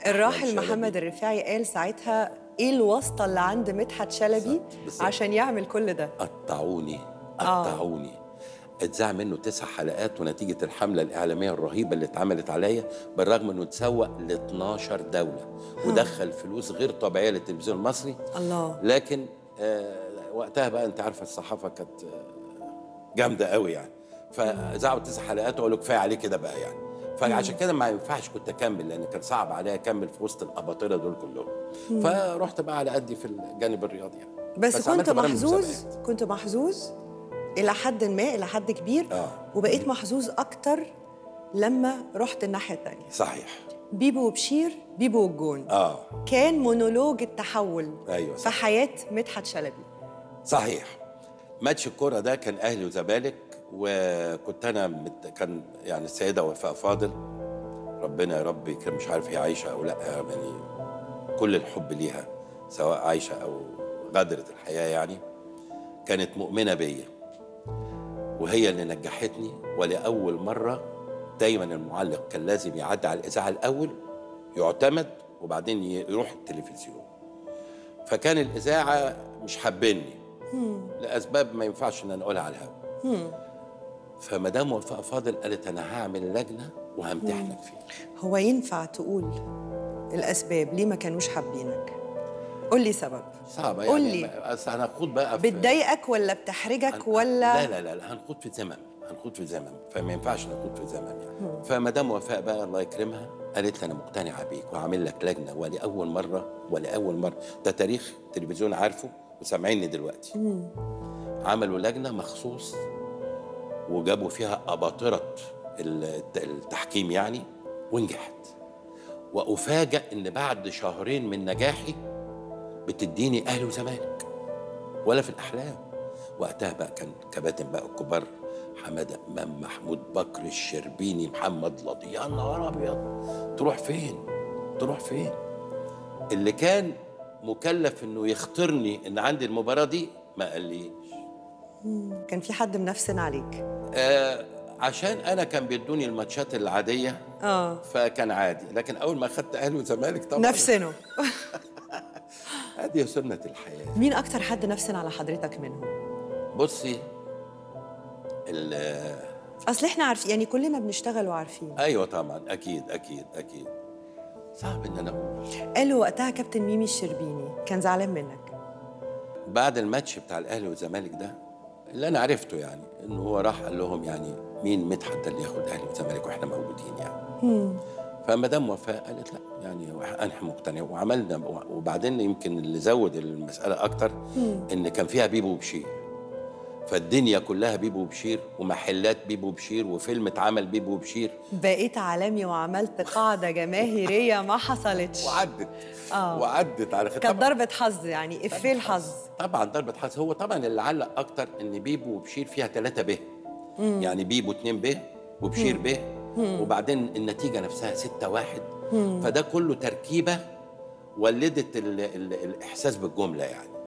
الراحل شلبي. محمد الرفاعي قال ساعتها ايه الواسطه اللي عند مدحت شلبي بالظبط، بالظبط. عشان يعمل كل ده قطعوني آه. قطعوني اتذاع منه تسع حلقات ونتيجة الحملة الإعلامية الرهيبة اللي اتعملت عليا بالرغم إنه اتسوق ل 12 دولة ودخل فلوس غير طبيعية للتلفزيون المصري الله لكن آه وقتها بقى أنت عارفة الصحافة كانت آه، جامدة قوي يعني فذاعوا تسع حلقات وقالوا كفاية عليه كده بقى يعني فعشان كده ما ينفعش كنت اكمل لان كان صعب عليا اكمل في وسط الاباطره دول كلهم فرحت بقى على قدي في الجانب الرياضي يعني بس, كنت عملت برامج محظوظ مسابقات. كنت محظوظ الى حد ما الى حد كبير آه. وبقيت محظوظ اكتر لما رحت الناحيه الثانيه صحيح بيبو وبشير بيبو والجون اه كان مونولوج التحول أيوة في صح. حياه مدحت شلبي صحيح ماتش الكوره ده كان اهلي وزمالك وكنت انا مت... كان يعني السيده وفاء فاضل ربنا يا رب كان مش عارف هي عايشه او لا يعني كل الحب ليها سواء عايشه او غادرت الحياه يعني كانت مؤمنه بيا وهي اللي نجحتني ولاول مره دايما المعلق كان لازم يعدي على الاذاعه الاول يعتمد وبعدين يروح التلفزيون فكان الاذاعه مش حابيني لاسباب ما ينفعش ان انا اقولها على الهواء فمدام وفاء فاضل قالت انا هعمل لجنه وهمتحنك فيها هو ينفع تقول الاسباب ليه ما كانوش حابينك قول لي سبب صعبه قول يعني لي. بس هنخوض بقى في بتضايقك ولا بتحرجك هن- ولا لا لا لا, لا هنخوض في زمن هنخوض في زمن فما ينفعش نخوض في زمن يعني فمدام وفاء بقى الله يكرمها قالت لي انا مقتنعه بيك وهعمل لك لجنه ولاول مره ولاول مره ده تاريخ تلفزيون عارفه وسامعيني دلوقتي عملوا لجنه مخصوص وجابوا فيها اباطره الت- التحكيم يعني ونجحت وافاجئ ان بعد شهرين من نجاحي بتديني اهلي وزمالك ولا في الاحلام وقتها بقى كان كباتن بقى الكبار حماده امام محمود بكر الشربيني محمد لطي يا نهار ابيض تروح فين تروح فين اللي كان مكلف انه يختارني ان عندي المباراه دي ما قاليش كان في حد منفسن عليك آه عشان انا كان بيدوني الماتشات العاديه اه فكان عادي لكن اول ما اخدت اهلي وزمالك طبعا نفسنه هذه سنه الحياه مين اكتر حد نفسن على حضرتك منهم بصي ال- اصل احنا عارفين يعني كلنا بنشتغل وعارفين ايوه طبعا اكيد اكيد اكيد صعب ان انا اقول قالوا وقتها كابتن ميمي الشربيني كان زعلان منك بعد الماتش بتاع الاهلي والزمالك ده اللي انا عرفته يعني انه هو راح قال لهم يعني مين مدحت ده اللي ياخد اهلي والزمالك واحنا موجودين يعني فمدام وفاء قالت لا يعني انا مقتنع وعملنا وبعدين يمكن اللي زود المساله اكتر ان كان فيها بيبو وبشير فالدنيا كلها بيبو وبشير ومحلات بيبو وبشير وفيلم اتعمل بيبو وبشير بقيت عالمي وعملت قاعده جماهيريه ما حصلتش وعدت آه. وعدت على كانت ضربه حظ يعني افيه الحظ طبعا ضربة حظ هو طبعا اللي علق اكتر ان بيبو وبشير فيها ثلاثة ب يعني بيبو اتنين ب وبشير ب وبعدين النتيجة نفسها ستة واحد فده كله تركيبة ولدت ال ال الاحساس بالجملة يعني